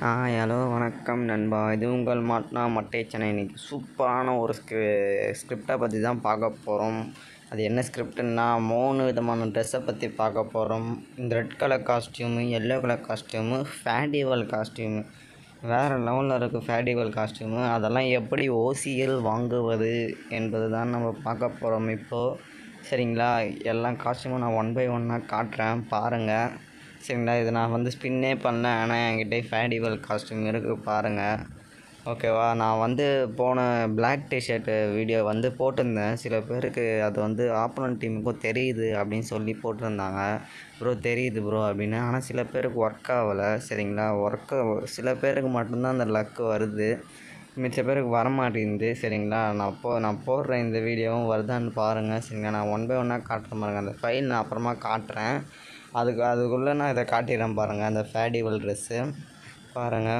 hi hello வணக்கம் நண்பா இது உங்கள் மாட்னா மட்டை சென்னை இன்னைக்கு சூப்பரான ஒரு ஸ்கிரி ஸ்கிரிப்டை பற்றி தான் பார்க்க போகிறோம் அது என்ன ஸ்கிரிப்டுன்னா மூணு விதமான ட்ரெஸ்ஸை பற்றி பார்க்க போகிறோம் இந்த red colour costume yellow colour costume festival costume வேறு லெவலில் இருக்குது ஃபேடிவல் காஸ்டியூமு அதெல்லாம் எப்படி ஓசிஎல் வாங்குவது என்பது தான் நம்ம பார்க்க போகிறோம் இப்போது சரிங்களா எல்லா காஸ்டியூமும் நான் ஒன் பை ஒன்னாக காட்டுறேன் பாருங்கள் சரிங்களா இது நான் வந்து ஸ்பின்னே பண்ணல ஆனால் என்கிட்ட ஃபேடிவல் காஸ்டியூம் இருக்குது பாருங்கள் ஓகேவா நான் வந்து போன பிளாக் டிஷர்ட்டு வீடியோ வந்து போட்டிருந்தேன் சில பேருக்கு அது வந்து ஆப்போனன்ட் டீமுக்கும் தெரியுது அப்படின்னு சொல்லி போட்டிருந்தாங்க ப்ரோ தெரியுது ப்ரோ அப்படின்னு ஆனால் சில பேருக்கு ஒர்க் ஆகலை சரிங்களா ஒர்க்கு சில பேருக்கு மட்டும்தான் அந்த லக்கு வருது மிச்ச பேருக்கு வர மாட்டேங்குது சரிங்களா நான் போ நான் போடுற இந்த வீடியோவும் வருதான்னு பாருங்கள் சரிங்களா நான் ஒன் பை ஒன்னாக காட்டுறேன் பாருங்கள் அந்த ஃபைல் நான் அப்புறமா காட்டுறேன் அதுக்கு அதுக்குள்ளே நான் இதை காட்டிடுறேன் பாருங்கள் அந்த ஃபேடிவல் ட்ரெஸ்ஸு பாருங்கள்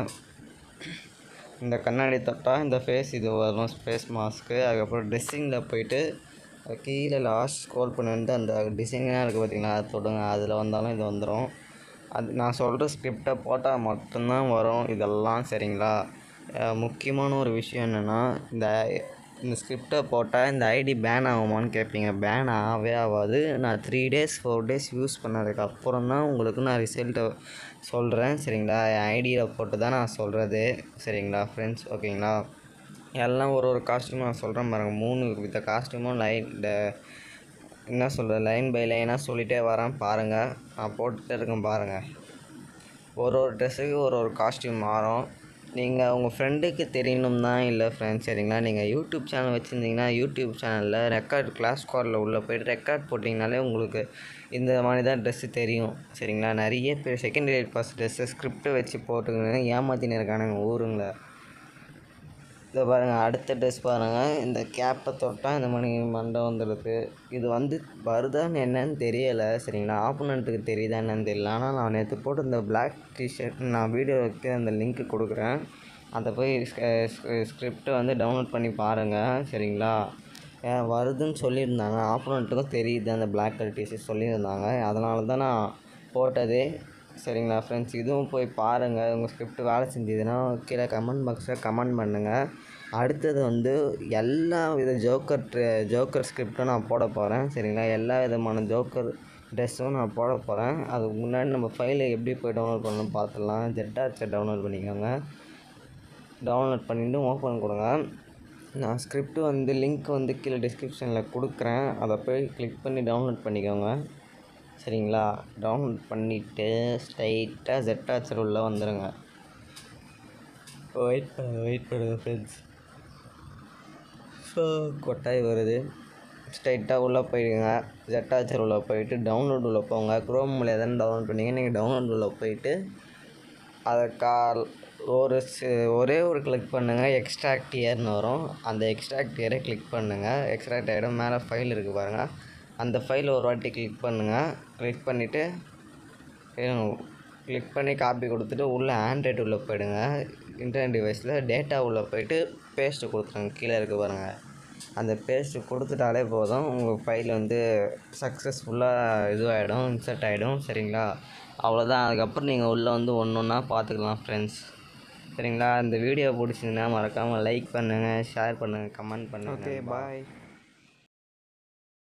இந்த கண்ணாடி தொட்டால் இந்த ஃபேஸ் இது வரும் ஃபேஸ் மாஸ்க்கு அதுக்கப்புறம் ட்ரெஸ்ஸிங்கில் போயிட்டு கீழே லாஸ்ட் ஸ்க்ரோல் பண்ணி வந்து அந்த டிசைனாக இருக்குது பார்த்தீங்களா அதை தொடுங்க அதில் வந்தாலும் இது வந்துடும் அது நான் சொல்கிற ஸ்கிரிப்டை போட்டால் மட்டும்தான் வரும் இதெல்லாம் சரிங்களா அஹ் முக்கியமான ஒரு விஷயம் என்னென்னா இந்த இந்த ஸ்கிரிப்டை போட்டால் இந்த ஐடி பேன் ஆகுமான்னு கேட்பீங்க பேன் ஆகவே ஆகாது நான் three days four days use பண்ணதுக்கு அப்புறம் தான் உங்களுக்கு நான் ரிசல்ட்டை சொல்கிறேன் சரிங்களா என் ஐடியில் போட்டு தான் நான் சொல்கிறது சரிங்களா ஃப்ரெண்ட்ஸ் ஓகேங்களா எல்லாம் ஒரு ஒரு காஸ்ட்யூமும் நான் சொல்கிறேன் பாருங்கள் மூணு வித காஸ்ட்யூமும் லைன் இந்த என்ன சொல்கிறது லைன் பை லைனாக சொல்லிகிட்டே வரேன் பாருங்கள் நான் போட்டுகிட்டே இருக்கேன் பாருங்கள் ஒரு ஒரு ட்ரெஸ்ஸுக்கு ஒரு ஒரு காஸ்ட்யூம் மாறும் நீங்கள் உங்கள் ஃப்ரெண்டுக்கு தெரியணும் தான் இல்லை ஃப்ரெண்ட்ஸ் சரிங்களா நீங்கள் யூடியூப் சேனல் வச்சுருந்தீங்கன்னா யூடியூப் சேனலில் ரெக்கார்ட் கிளாஸ் ஸ்குவாடில் உள்ளே போய்ட்டு ரெக்கார்ட் போட்டிங்கனாலே உங்களுக்கு இந்த மாதிரி தான் ட்ரெஸ்ஸு தெரியும் சரிங்களா நிறைய பேர் second year pass dress script வச்சு போட்டுக்கின்னு ஏமாத்தின்னு இருக்கானுங்க ஊருங்கள இதை பாருங்கள் அடுத்த ட்ரெஸ் பாருங்கள் இந்த கேப்பை தொட்டால் இந்த மணி மண்டை வந்துடுது இது வந்து வருதான்னு என்னன்னு தெரியலை சரிங்களா ஆப்போனண்ட்டுக்கு தெரியுதா என்னன்னு தெரியல ஆனால் நான் நேற்று போட்டு இந்த பிளாக் டிஷர்ட் நான் வீடியோவுக்கு அந்த லிங்க் கொடுக்குறேன் அதை போய் ஸ்கிரிப்டை வந்து டவுன்லோட் பண்ணி பாருங்கள் சரிங்களா ஏன் வருதுன்னு சொல்லியிருந்தாங்க ஆப்போனண்ட்டுக்கும் தெரியுது அந்த பிளாக் கலர் டிஷர்ட் சொல்லியிருந்தாங்க அதனால தான் நான் போட்டதே சரிங்களா ஃப்ரெண்ட்ஸ் இதுவும் போய் பாருங்கள் உங்கள் ஸ்கிரிப்ட் வேலை செஞ்சதுன்னா கீழே கமெண்ட் பாக்ஸில் கமெண்ட் பண்ணுங்கள் அடுத்தது வந்து எல்லா வித ஜோக்கர் ஜோக்கர் ஸ்கிரிப்டும் நான் போட போகிறேன் சரிங்களா எல்லா விதமான ஜோக்கர் ட்ரெஸ்ஸும் நான் போட போகிறேன் அதுக்கு முன்னாடி நம்ம ஃபைலை எப்படி போய் டவுன்லோட் பண்ணணும்னு பார்த்துடலாம் ஜெட்டார்ச்சை டவுன்லோட் பண்ணிக்கோங்க டவுன்லோட் பண்ணிவிட்டு ஓப்பன் கொடுங்க நான் ஸ்கிரிப்ட் வந்து லிங்க் வந்து கீழே டிஸ்கிரிப்ஷனில் கொடுக்குறேன் அதை போய் கிளிக் பண்ணி டவுன்லோட் பண்ணிக்கோங்க சரிங்களா டவுன்லோட் பண்ணிவிட்டு ஸ்ட்ரைட்டாக ஜெட்டாச்சர் உள்ளே வந்துடுங்க வெயிட் பண்ணுங்க வெயிட் பண்ணுங்க ஃப்ரெண்ட்ஸ் ஸோ கொட்டாய் வருது ஸ்ட்ரைட்டாக உள்ளே போயிடுங்க ஜெட்டாச்சர் உள்ளே போயிட்டு டவுன்லோட் உள்ளே போங்க க்ரோமில் எதனா டவுன்லோட் பண்ணீங்க நீங்கள் டவுன்லோட் உள்ளே போயிட்டு அதை கால் ஒரு சி- ஒரே ஒரு கிளிக் பண்ணுங்கள் எக்ஸ்ட்ராக்ட் இயர்னு வரும் அந்த எக்ஸ்ட்ராக்ட் இயரை கிளிக் பண்ணுங்கள் எக்ஸ்ட்ராக்ட் ஆகிடும் மேலே ஃபைல் இருக்குது பாருங்கள் அந்த ஃபைல் ஒரு வாட்டி கிளிக் பண்ணுங்கள் கிளிக் பண்ணிவிட்டு கிளிக் பண்ணி காப்பி கொடுத்துட்டு உள்ளே ஆண்ட்ராய்டு உள்ளே போயிடுங்க இன்டர்நெட் டிவைஸில் டேட்டா உள்ளே போயிட்டு பேஸ்ட்டு கொடுத்துருங்க கீழே இருக்குது பாருங்கள் அந்த பேஸ்ட்டு கொடுத்துட்டாலே போதும் உங்கள் ஃபைல் வந்து சக்ஸஸ்ஃபுல்லாக இதுவாகிடும் இன்சர்ட் ஆகிடும் சரிங்களா அவ்வளோதான் அதுக்கப்புறம் நீங்கள் உள்ளே வந்து ஒன்று ஒன்றா பார்த்துக்கலாம் ஃப்ரெண்ட்ஸ் சரிங்களா இந்த வீடியோ பிடிச்சிருந்தா மறக்காமல் லைக் பண்ணுங்கள் ஷேர் பண்ணுங்கள் கமெண்ட் பண்ணுங்கள் ஓகே பாய்